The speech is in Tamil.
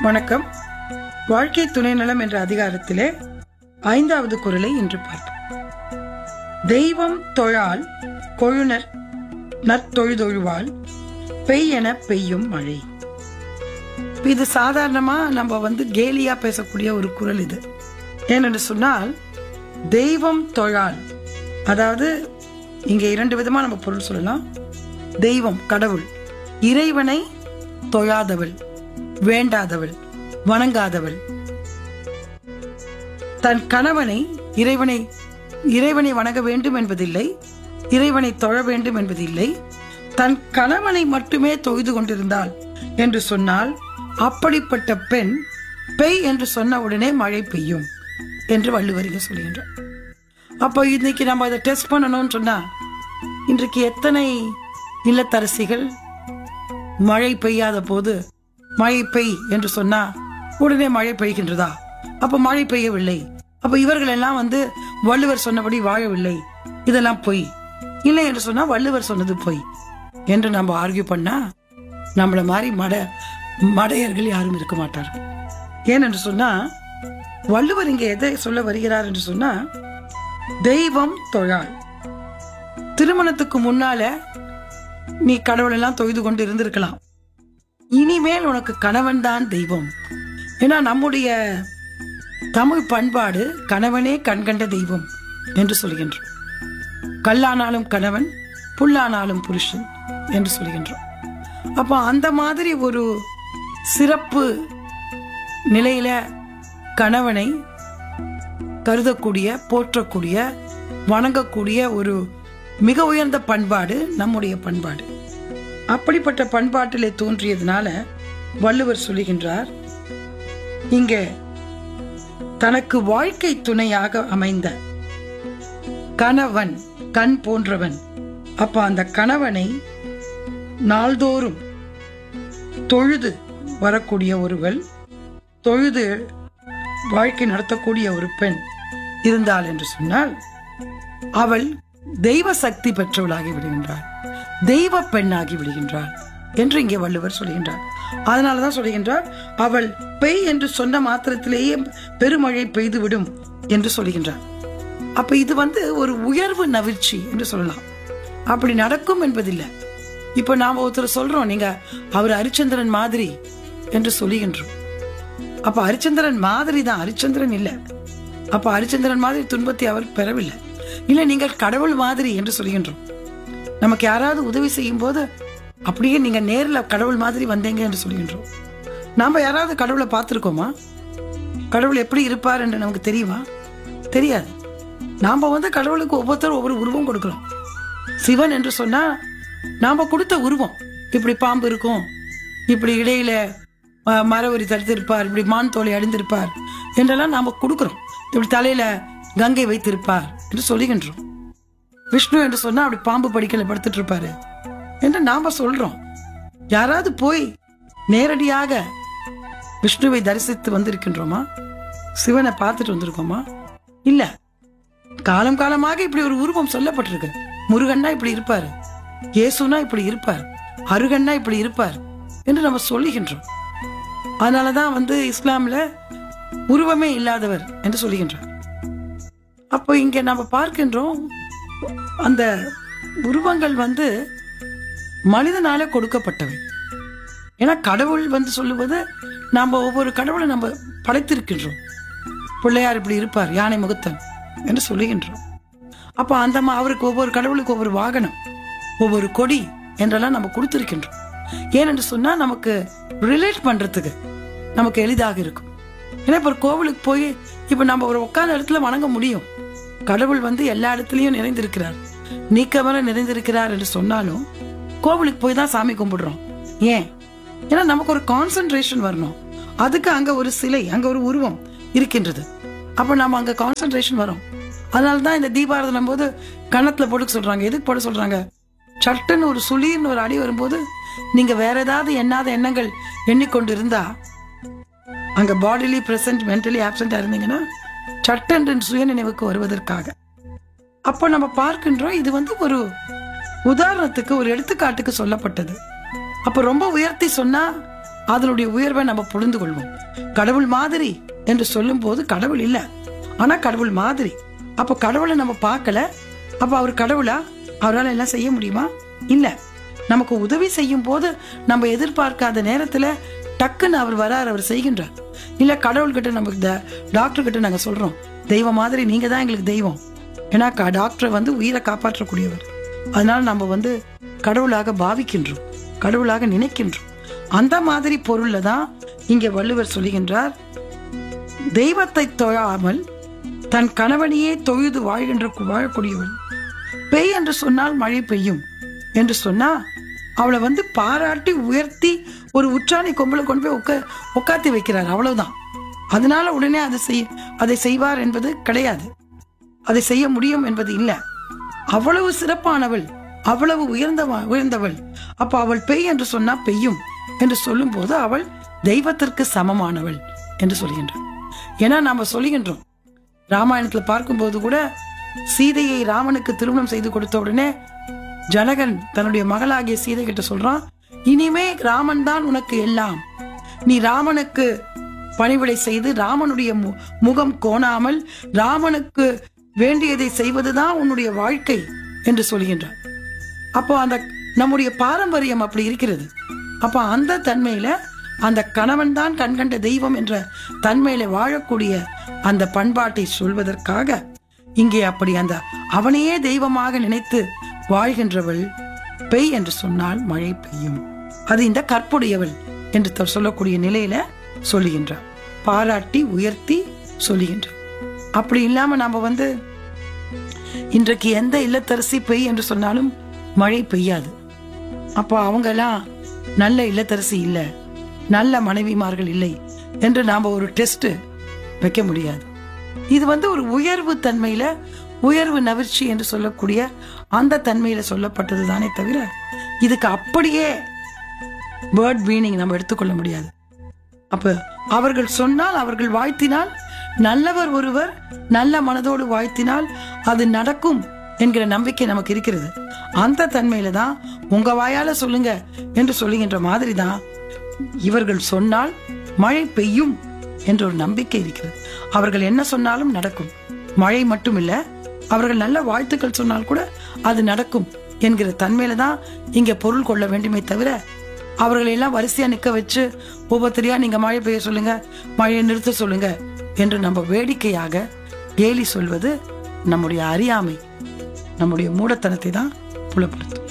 வணக்கம் வாழ்க்கை துணை நலம் என்ற அதிகாரத்திலே ஐந்தாவது குரலை இன்று பார்ப்போம் தெய்வம் தொழால் கொழுனர் நற்தொழுதொழுவால் பெய்யென பெய்யும் மழை இது சாதாரணமா நம்ம வந்து கேலியா பேசக்கூடிய ஒரு குரல் இது ஏனென்று சொன்னால் தெய்வம் தொழால் அதாவது இங்க இரண்டு விதமா நம்ம பொருள் சொல்லலாம் தெய்வம் கடவுள் இறைவனை தொழாதவள் வேண்டாதவள் வணங்காதவள் தன் கணவனை இறைவனை இறைவனை வணங்க வேண்டும் என்பதில்லை இறைவனை தொழ வேண்டும் என்பதில்லை தன் கணவனை மட்டுமே தொழுது கொண்டிருந்தாள் என்று சொன்னால் அப்படிப்பட்ட பெண் பெய் என்று சொன்ன உடனே மழை பெய்யும் என்று வள்ளுவர் இங்க சொல்கின்றார் அப்போ இன்னைக்கு நம்ம அதை டெஸ்ட் பண்ணணும்னு சொன்னா இன்றைக்கு எத்தனை இல்லத்தரசிகள் மழை பெய்யாத போது மழை பெய் என்று சொன்னா உடனே மழை பெய்கின்றதா அப்ப மழை பெய்யவில்லை அப்ப இவர்கள் எல்லாம் வந்து வள்ளுவர் சொன்னபடி வாழவில்லை இதெல்லாம் பொய் இல்லை என்று சொன்னா வள்ளுவர் சொன்னது பொய் என்று நம்ம ஆர்கியூ பண்ணா நம்மள மாதிரி மட மடையர்கள் யாரும் இருக்க மாட்டார்கள் ஏனென்று சொன்னா வள்ளுவர் இங்க எதை சொல்ல வருகிறார் என்று சொன்னா தெய்வம் தொழாள் திருமணத்துக்கு முன்னால நீ கடவுளெல்லாம் தொய்து கொண்டு இருந்திருக்கலாம் இனிமேல் உனக்கு கணவன் தான் தெய்வம் ஏன்னா நம்முடைய தமிழ் பண்பாடு கணவனே கண்கண்ட தெய்வம் என்று சொல்கின்றோம் கல்லானாலும் கணவன் புல்லானாலும் புருஷன் என்று சொல்கின்றோம் அப்போ அந்த மாதிரி ஒரு சிறப்பு நிலையில கணவனை கருதக்கூடிய போற்றக்கூடிய வணங்கக்கூடிய ஒரு மிக உயர்ந்த பண்பாடு நம்முடைய பண்பாடு அப்படிப்பட்ட பண்பாட்டிலே தோன்றியதுனால வள்ளுவர் சொல்லுகின்றார் இங்கே தனக்கு வாழ்க்கை துணையாக அமைந்த கணவன் கண் போன்றவன் அப்ப அந்த கணவனை நாள்தோறும் தொழுது வரக்கூடிய ஒருவள் தொழுது வாழ்க்கை நடத்தக்கூடிய ஒரு பெண் இருந்தாள் என்று சொன்னால் அவள் தெய்வ சக்தி பெற்றவளாகி விடுகின்றாள் தெய்வ பெண்ணாகி விடுகின்றாள் என்று இங்கே வள்ளுவர் சொல்கின்றார் அதனாலதான் சொல்கின்றார் அவள் பெய் என்று சொன்ன மாத்திரத்திலேயே பெருமழை பெய்துவிடும் என்று சொல்கின்றார் அப்ப இது வந்து ஒரு உயர்வு நவிர்ச்சி என்று சொல்லலாம் அப்படி நடக்கும் என்பதில்லை இப்ப நாம ஒருத்தர் சொல்றோம் நீங்க அவர் ஹரிச்சந்திரன் மாதிரி என்று சொல்லுகின்றோம் அப்ப ஹரிச்சந்திரன் மாதிரி தான் ஹரிச்சந்திரன் இல்ல அப்ப ஹரிச்சந்திரன் மாதிரி துன்பத்தை அவர் பெறவில்லை இல்ல நீங்கள் கடவுள் மாதிரி என்று சொல்கின்றோம் நமக்கு யாராவது உதவி செய்யும் போது அப்படியே நீங்க நேர்ல கடவுள் மாதிரி வந்தீங்க என்று சொல்கின்றோம் நாம யாராவது கடவுளை பார்த்திருக்கோமா கடவுள் எப்படி இருப்பார் என்று நமக்கு தெரியுமா தெரியாது நாம வந்து கடவுளுக்கு ஒவ்வொருத்தரும் ஒவ்வொரு உருவம் கொடுக்கிறோம் சிவன் என்று சொன்னா நாம கொடுத்த உருவம் இப்படி பாம்பு இருக்கும் இப்படி இடையில அஹ், மரவரி தடுத்திருப்பார் இப்படி மான் தோலை அணிந்திருப்பார் என்றெல்லாம் நாம கொடுக்கிறோம் இப்படி தலையில கங்கை வைத்திருப்பார் என்று சொல்லுகின்றோம் விஷ்ணு என்று சொன்னா அப்படி பாம்பு படிக்கல படுத்துட்டு இருப்பாரு என்று நாம சொல்றோம் யாராவது போய் நேரடியாக விஷ்ணுவை தரிசித்து வந்திருக்கின்றோமா சிவனை பார்த்துட்டு வந்திருக்கோமா இல்ல காலம் காலமாக இப்படி ஒரு உருவம் சொல்லப்பட்டிருக்கு முருகன்னா இப்படி இருப்பாரு இயேசுனா இப்படி இருப்பார் அருகன்னா இப்படி இருப்பார் என்று நம்ம சொல்லுகின்றோம் அதனாலதான் வந்து இஸ்லாம்ல உருவமே இல்லாதவர் என்று சொல்லுகின்றார் அப்போ இங்க நம்ம பார்க்கின்றோம் அந்த உருவங்கள் வந்து மனிதனால கொடுக்கப்பட்டவை ஏன்னா கடவுள் வந்து சொல்லுவது நாம ஒவ்வொரு கடவுளை நம்ம படைத்திருக்கின்றோம் பிள்ளையார் இப்படி இருப்பார் யானை முகத்தன் என்று சொல்லுகின்றோம் அப்ப அந்த மா- அவருக்கு ஒவ்வொரு கடவுளுக்கு ஒவ்வொரு வாகனம் ஒவ்வொரு கொடி என்றெல்லாம் நம்ம கொடுத்திருக்கின்றோம் ஏனென்று சொன்னா நமக்கு ரிலேட் பண்றதுக்கு நமக்கு எளிதாக இருக்கும் ஏன்னா இப்ப ஒரு கோவிலுக்கு போய் இப்ப நம்ம ஒரு உட்கார்ந்த இடத்துல வணங்க முடியும் கடவுள் வந்து எல்லா இடத்துலயும் நிறைந்திருக்கிறார் நீக்கமர நிறைந்திருக்கிறார் என்று சொன்னாலும் கோவிலுக்கு போய் தான் சாமி கும்பிடுறோம் ஏன் ஏன்னா நமக்கு ஒரு கான்சென்ட்ரேஷன் வரணும் அதுக்கு அங்க ஒரு சிலை அங்க ஒரு உருவம் இருக்கின்றது அப்ப நம்ம அங்க கான்சென்ட்ரேஷன் வரும் அதனால தான் இந்த தீபாரதனம் போது கன்னத்துல போட்டு சொல்றாங்க எதுக்கு போட சொல்றாங்க சட்டுன்னு ஒரு சுளீர்னு ஒரு அடி வரும்போது நீங்க வேற ஏதாவது எண்ணாத எண்ணங்கள் எண்ணிக்கொண்டு இருந்தா அங்க பாடிலி பிரசன்ட் மென்டலி ஆப்சண்டா இருந்தீங்கன்னா சட்டென்று சுய நினைவுக்கு வருவதற்காக அப்போ நம்ம பார்க்கின்றோம் இது வந்து ஒரு உதாரணத்துக்கு ஒரு எடுத்துக்காட்டுக்கு சொல்லப்பட்டது அப்ப ரொம்ப உயர்த்தி சொன்னா அதனுடைய உயர்வை நம்ம புரிந்து கொள்வோம் கடவுள் மாதிரி என்று சொல்லும் போது கடவுள் இல்ல ஆனா கடவுள் மாதிரி அப்ப கடவுளை நம்ம பார்க்கல அப்ப அவர் கடவுளா அவரால் எல்லாம் செய்ய முடியுமா இல்ல நமக்கு உதவி செய்யும் போது நம்ம எதிர்பார்க்காத நேரத்துல டக்குன்னு அவர் வரார் அவர் செய்கின்றார் இல்ல கடவுள்கிட்ட நம்ம இந்த டாக்டர் கிட்ட நாங்க சொல்றோம் தெய்வம் மாதிரி நீங்க தான் எங்களுக்கு தெய்வம் ஏன்னா க- டாக்டர் வந்து உயிரை காப்பாற்றக்கூடியவர் அதனால நம்ம வந்து கடவுளாக பாவிக்கின்றோம் கடவுளாக நினைக்கின்றோம் அந்த மாதிரி பொருள்ல தான் இங்க வள்ளுவர் சொல்லுகின்றார் தெய்வத்தை தொழாமல் தன் கணவனையே தொழுது வாழ்கின்ற வாழக்கூடியவன் பெய் என்று சொன்னால் மழை பெய்யும் என்று சொன்னா அவளை வந்து பாராட்டி உயர்த்தி ஒரு உற்றாணி கொம்புல கொண்டு போய் உட்க உட்காத்தி வைக்கிறார் அவ்வளவுதான் அதனால உடனே அதை செய் அதை செய்வார் என்பது கிடையாது அதை செய்ய முடியும் என்பது இல்ல அவ்வளவு சிறப்பானவள் அவ்வளவு உயர்ந்த உயர்ந்தவள் அப்ப அவள் பெய் என்று சொன்னா பெய்யும் என்று சொல்லும் போது அவள் தெய்வத்திற்கு சமமானவள் என்று சொல்கின்றார் ஏன்னா நாம சொல்லுகின்றோம் ராமாயணத்துல பார்க்கும்போது கூட சீதையை ராமனுக்கு திருமணம் செய்து கொடுத்த உடனே ஜனகன் தன்னுடைய மகளாகிய சீதை கிட்ட சொல்றான் இனிமே ராமன் தான் உனக்கு எல்லாம் நீ ராமனுக்கு பணிவிடை செய்து ராமனுடைய மு- முகம் கோணாமல் ராமனுக்கு வேண்டியதை செய்வதுதான் உன்னுடைய வாழ்க்கை என்று சொல்கின்றார் அப்போ அந்த நம்முடைய பாரம்பரியம் அப்படி இருக்கிறது அப்போ அந்த தன்மையில அந்த கணவன் தான் கண்கண்ட தெய்வம் என்ற தன்மையில வாழக்கூடிய அந்த பண்பாட்டை சொல்வதற்காக இங்கே அப்படி அந்த அவனையே தெய்வமாக நினைத்து வாழ்கின்றவள் பெய் என்று சொன்னால் மழை பெய்யும் அது இந்த கற்புடையவள் என்று த- சொல்லக்கூடிய நிலையில சொல்லுகின்றார் பாராட்டி உயர்த்தி சொல்லுகின்றார் அப்படி இல்லாம நாம வந்து இன்றைக்கு எந்த இல்லத்தரசி பெய் என்று சொன்னாலும் மழை பெய்யாது அப்போ அவங்க எல்லாம் நல்ல இல்லத்தரசி இல்ல நல்ல மனைவிமார்கள் இல்லை என்று நாம ஒரு டெஸ்ட் வைக்க முடியாது இது வந்து ஒரு உயர்வு தன்மையில உயர்வு நவிர்ச்சி என்று சொல்லக்கூடிய அந்த தன்மையில சொல்லப்பட்டது தானே தவிர இதுக்கு அப்படியே வேர்ட் மீனிங் நம்ம எடுத்துக்கொள்ள முடியாது அப்ப அவர்கள் சொன்னால் அவர்கள் வாழ்த்தினால் நல்லவர் ஒருவர் நல்ல மனதோடு வாழ்த்தினால் அது நடக்கும் என்கிற நம்பிக்கை நமக்கு இருக்கிறது அந்த தன்மையில தான் உங்க வாயால சொல்லுங்க என்று சொல்லுகின்ற மாதிரி தான் இவர்கள் சொன்னால் மழை பெய்யும் என்ற ஒரு நம்பிக்கை இருக்கிறது அவர்கள் என்ன சொன்னாலும் நடக்கும் மழை மட்டும் இல்ல அவர்கள் நல்ல வாழ்த்துக்கள் சொன்னால் கூட அது நடக்கும் என்கிற தன்மையில தான் இங்க பொருள் கொள்ள வேண்டுமே தவிர அவர்களை எல்லாம் வரிசையா நிக்க வச்சு ஒவ்வொருத்தரையா நீங்க மழை பெய்ய சொல்லுங்க மழையை நிறுத்த சொல்லுங்க என்று நம்ம வேடிக்கையாக கேலி சொல்வது நம்முடைய அறியாமை நம்முடைய மூடத்தனத்தை தான் புலப்படுத்தும்